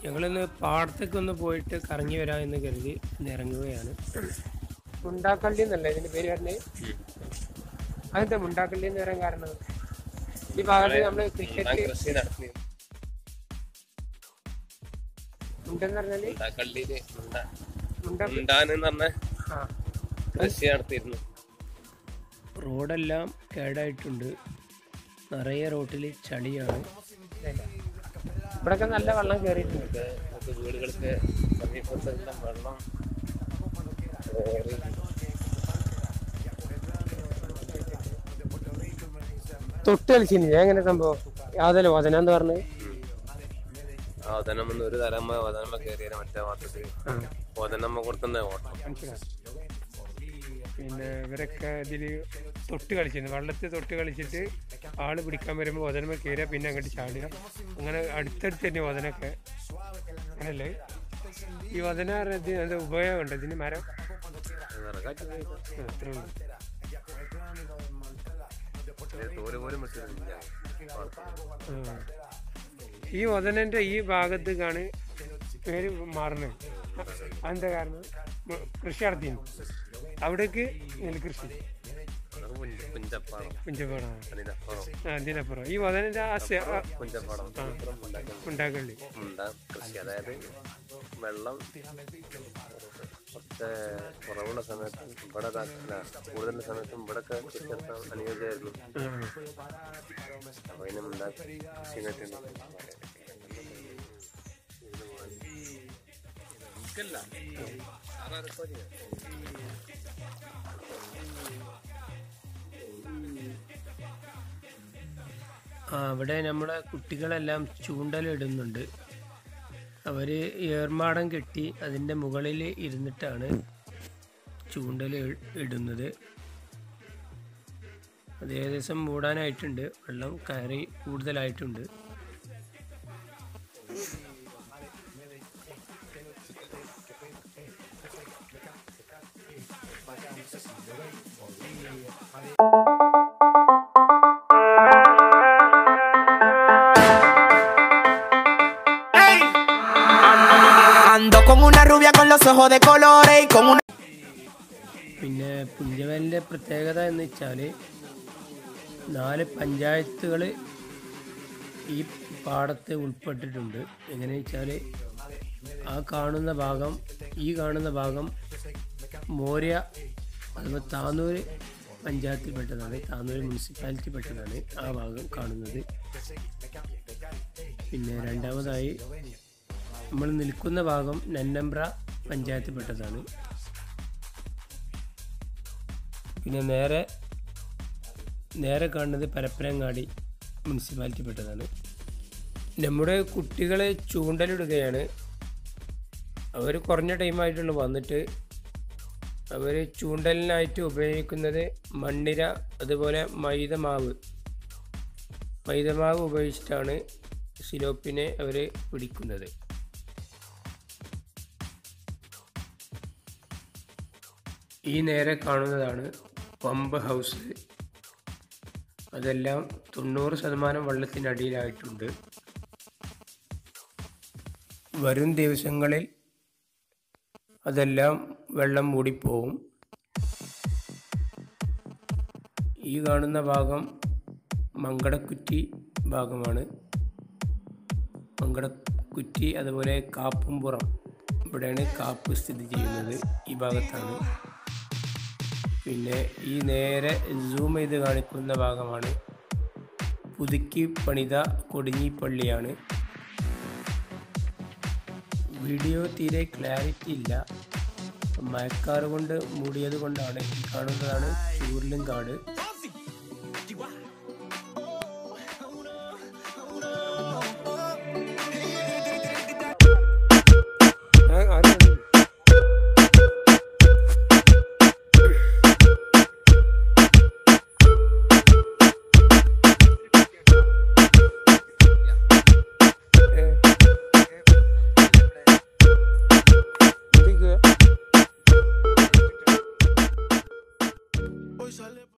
ഞങ്ങളിന്ന് പാടത്തേക്ക് ഒന്ന് പോയിട്ട് കറങ്ങി വരാം എന്ന് കരുതി ഇന്ന് ഇറങ്ങുകയാണ് മുണ്ടാക്കള്ളി എന്നല്ല ഇതിന്റെ പേര് പറഞ്ഞത് അതെന്താ മുണ്ടാക്കള്ളി എന്ന് പറയാൻ കാരണം ഈ ഭാഗത്ത് നമ്മള് ക്രിക്കറ്റ് കൃഷി നടത്തി ഉണ്ടെന്ന് പറഞ്ഞാല് മുണ്ടാക്കള്ളിയില് മുണ്ട മുണ്ട മുണ്ടാനെന്ന് പറഞ്ഞ ആ കൃഷി നടത്തിയിരുന്നു റോഡെല്ലാം കേടായിട്ടുണ്ട് നിറയെ റോട്ടിൽ ചളിയാണ് ഇവിടൊക്കെ നല്ല വെള്ളം കയറിയിട്ടുണ്ട് ഇത് നമുക്ക് വീടുകൾക്ക് സമീപത്തെല്ലാം വെള്ളം കയറി. തൊട്ട് കളിച്ചില്ല എങ്ങനെ സംഭവം യാതൊരു വചന എന്ന് പറഞ്ഞത് ആ വതനമ്മ ഒരു തലമ്മ വതനമ്മ കയറിയ മറ്റേ ഭാഗത്തേക്ക് വതനമ്മ കൊടുക്കുന്ന ഓട്ടം പിന്നെ ഇവരൊക്കെ ഇതില് തൊട്ട് കളിച്ചിരുന്നു വെള്ളത്തിൽ തൊട്ട് കളിച്ചിട്ട് ആള് പിടിക്കാൻ വരുമ്പോൾ വതനമ കയറുക പിന്നെ അങ്ങോട്ട് ചാടുക അങ്ങനെ അടുത്തടുത്ത് തന്നെ വതനൊക്കെ അങ്ങനല്ലേ ഈ വതന പറഞ്ഞത് അതിന്റെ ഉപയോഗമുണ്ട് ഇതിന് മരം ആ, അത്രേ ഉള്ളൂ തോല് പോലും വെച്ചിട്ടില്ല ആ. ഈ വതനന്റെ ഈ ഭാഗത്തേക്കാണ് പേര് മാറുന്നത് അതെന്താ കാരണം മ- കൃഷി നടത്തിയിരുന്നു അവിടേക്ക് നെൽകൃഷി അത് പുഞ്ച- പുഞ്ചപ്പാടം പുഞ്ചപ്പാടാണ് അതിനപ്പുറം ആ അതിനപ്പുറം ഈ വതനന്റെ ആ സെ- ആ പുഞ്ചപ്പാടം അപ്പുറം മുണ്ടാക്കൽ ഉണ്ടാക്കള്ളി മുണ്ട കൃഷി അതായത് വെള്ളം കുറച്ച് കുറവുള്ള സമയത്ത് ഇവിടെ ഇതാക്കില്ല കൂടുതലുള്ള സമയത്തും ഇവിടെയൊക്കെ കൃഷി നടത്താൻ അനുയോജ്യമായിരുന്നു അപ്പൊ അതിനെ മുണ്ടാക്കി കൃഷി നട്ടിട്ടുണ്ട് ആ അവിടെ നമ്മുടെ കുട്ടികളെല്ലാം ചൂണ്ടലിടുന്നുണ്ട് അവർ ഏർമാടം കെട്ടി അതിൻ്റെ മുകളിൽ ഇരുന്നിട്ടാണ് ചൂണ്ടൽ ഇ- ഇടുന്നത് അത് ഏകദേശം മൂടാനായിട്ടുണ്ട് വെള്ളം കയറി കൂടുതലായിട്ടുണ്ട് Ando con una rubia con los ojos de colores y con una... പിന്നെ പുഞ്ചവലിൻ്റെ പ്രത്യേകത എന്ന് വെച്ചാൽ നാല് പഞ്ചായത്തുകൾ ഈ പാടത്ത് ഉൾപ്പെട്ടിട്ടുണ്ട് എങ്ങനെയാ വെച്ചാൽ ആ കാണുന്ന ഭാഗം ഈ കാണുന്ന ഭാഗം മോര്യ അതുപോലെ താന്നൂർ പഞ്ചായത്തിൽപ്പെട്ടതാണ് താന്നൂർ മുനിസിപ്പാലിറ്റി പെട്ടതാണ് ആ ഭാഗം കാണുന്നത് പിന്നെ രണ്ടാമതായി നമ്മൾ നിൽക്കുന്ന ഭാഗം നന്നമ്പ്ര പഞ്ചായത്തിൽപ്പെട്ടതാണ് പിന്നെ നേരെ നേരെ കാണുന്നത് പരപ്പനങ്ങാടി മുനിസിപ്പാലിറ്റി പെട്ടതാണ് നമ്മുടെ കുട്ടികളെ ചൂണ്ടലിടുകയാണ് അവർ കുറഞ്ഞ ടൈമായിട്ടുള്ളൂ വന്നിട്ട് അവർ ചൂണ്ടലിനായിട്ട് ഉപയോഗിക്കുന്നത് മണ്ണിര അതുപോലെ മൈദമാവ് മൈദമാവ് ഉപയോഗിച്ചിട്ടാണ് സിലോപ്പിനെ അവർ പിടിക്കുന്നത് ഈ നേരെ കാണുന്നതാണ് പമ്പ് ഹൗസ് അതെല്ലാം തൊണ്ണൂറ് ശതമാനം വെള്ളത്തിനടിയിലായിട്ടുണ്ട് വരും ദിവസങ്ങളിൽ അതെല്ലാം വെള്ളം മൂടിപ്പോവും ഈ കാണുന്ന ഭാഗം മങ്കടക്കുറ്റി ഭാഗമാണ് മങ്കടക്കുറ്റി അതുപോലെ കാപ്പുംപുറം ഇവിടെയാണ് കാപ്പ് സ്ഥിതി ചെയ്യുന്നത് ഈ ഭാഗത്താണ് പിന്നെ ഈ നേരെ സൂം ചെയ്ത് കാണിക്കുന്ന ഭാഗമാണ് പുതുക്കി പണിത കൊടിഞ്ഞിപ്പള്ളിയാണ് വീഡിയോ തീരെ ക്ലാരിറ്റി ഇല്ല മഴക്കാറ് കൊണ്ട് മൂടിയത് കൊണ്ടാണ് ഈ കാണുന്നതാണ് ചൂരലും കാട്